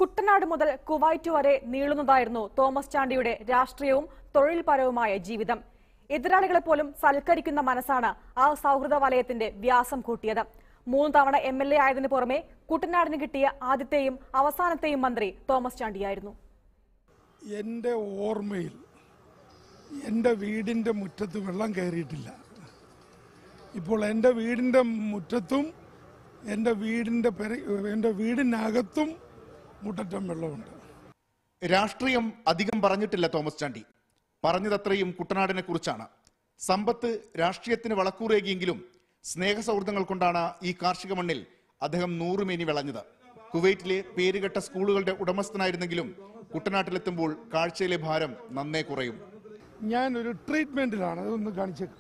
കുട്ടനാട് മുതൽ കുവൈറ്റ് വരെ നീളുന്നതായിരുന്നു തോമസ് ചാണ്ടിയുടെ രാഷ്ട്രീയവും തൊഴിൽപരവുമായ ജീവിതം എതിരാളികളെ പോലും സൽക്കരിക്കുന്ന മനസ്സാണ് ആ സൗഹൃദ വലയത്തിന്റെ വ്യാസം കൂട്ടിയത് മൂന്ന് തവണ എം എൽ എ ആയതിനു പുറമെ കുട്ടനാടിന് കിട്ടിയ ആദ്യത്തെയും അവസാനത്തെയും മന്ത്രി തോമസ് ചാണ്ടിയായിരുന്നു എൻ്റെ ഓർമ്മയിൽ എൻ്റെ വീടിൻ്റെ മുറ്റത്ത് വെള്ളം കയറിയിട്ടില്ല ഇപ്പോൾ എൻ്റെ വീടിൻ്റെ മുറ്റത്തും എൻ്റെ വീടിൻ്റെ പെര എൻ്റെ വീടിനകത്തും മുട്ടറ്റം വെള്ളമുണ്ട് രാഷ്ട്രീയം അധികം പറഞ്ഞിട്ടില്ല തോമസ് ചാണ്ടി പറഞ്ഞതത്രയും കുട്ടനാടിനെ കുറിച്ചാണ് സമ്പത്ത് രാഷ്ട്രീയത്തിന് വളക്കൂറേകിയെങ്കിലും സ്നേഹസൗഹൃദങ്ങൾ കൊണ്ടാണ് ഈ കാർഷിക മണ്ണിൽ അദ്ദേഹം നൂറുമേനി വിളഞ്ഞത് കുവൈറ്റിലെ പേരുകെട്ട സ്കൂളുകളുടെ ഉടമസ്ഥനായിരുന്നെങ്കിലും കുട്ടനാട്ടിലെത്തുമ്പോൾ കാഴ്ചയിലെ ഭാരം നന്നേ കുറയും ഞാൻ ഒരു ട്രീറ്റ്മെൻറ്റിലാണ് അതൊന്ന് കാണിച്ചേക്ക്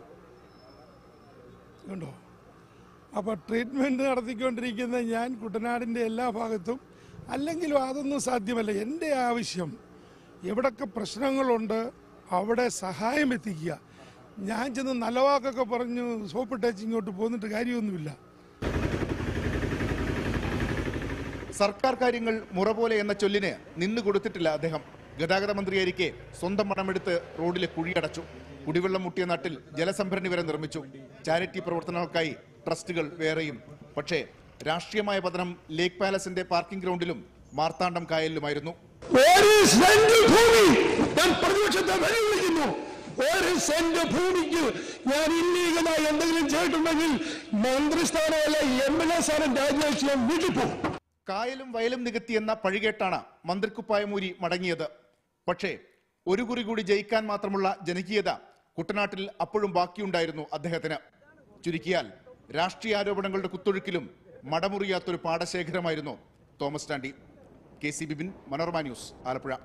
കണ്ടോ അപ്പോൾ ട്രീറ്റ്മെൻറ്റ് നടത്തിക്കൊണ്ടിരിക്കുന്ന ഞാൻ കുട്ടനാടിൻ്റെ എല്ലാ ഭാഗത്തും അല്ലെങ്കിലും അതൊന്നും സാധ്യമല്ല എൻ്റെ ആവശ്യം എവിടൊക്കെ പ്രശ്നങ്ങളുണ്ട് അവിടെ സഹായം എത്തിക്കുക ഞാൻ ചെന്ന് നല്ല വാക്കൊക്കെ പറഞ്ഞു സോപ്പിട്ടേച്ച് ഇങ്ങോട്ട് പോന്നിട്ട് കാര്യമൊന്നുമില്ല സർക്കാർ കാര്യങ്ങൾ മുറ പോലെ എന്ന ചൊല്ലിന് നിന്നു കൊടുത്തിട്ടില്ല അദ്ദേഹം ഗതാഗത മന്ത്രിയായിരിക്കെ സ്വന്തം പണമെടുത്ത് റോഡിലെ കുഴിയടച്ചു കുടിവെള്ളം മുട്ടിയ നാട്ടിൽ ജലസംഭരണി വരെ നിർമ്മിച്ചു ചാരിറ്റി പ്രവർത്തനങ്ങൾക്കായി ട്രസ്റ്റുകൾ വേറെയും പക്ഷേ രാഷ്ട്രീയമായ പതനം ലേക്ക് പാലസിന്റെ പാർക്കിംഗ് ഗ്രൗണ്ടിലും മാർത്താണ്ഡം കായലിലുമായിരുന്നു ഒരു സെന്റ് ഭൂമി ഞാൻ പ്രതിപക്ഷത്തെ വെല്ലുവിളിക്കുന്നു ഒരു സെന്റ് ഭൂമിക്ക് ഞാൻ ഇല്ലീഗലായി എന്തെങ്കിലും ചെയ്തിട്ടുണ്ടെങ്കിൽ മന്ത്രിസ്ഥാനമല്ല എം എൽ എ സ്ഥാനം രാജിവെച്ച് ഞാൻ വീട്ടിൽ പോകും കായലും വയലും നികത്തി എന്ന പഴികേട്ടാണ് മന്ത്രിക്കുപ്പായമൂരി മടങ്ങിയത് പക്ഷേ ഒരു കുറി കൂടി ജയിക്കാൻ മാത്രമുള്ള ജനകീയത കുട്ടനാട്ടിൽ അപ്പോഴും ബാക്കിയുണ്ടായിരുന്നു അദ്ദേഹത്തിന് ചുരുക്കിയാൽ രാഷ്ട്രീയ ആരോപണങ്ങളുടെ കുത്തൊഴുക്കിലും മടമുറിയാത്തൊരു പാടശേഖരമായിരുന്നു Thomas Chandy K C Bibin Manorama news Alappuzha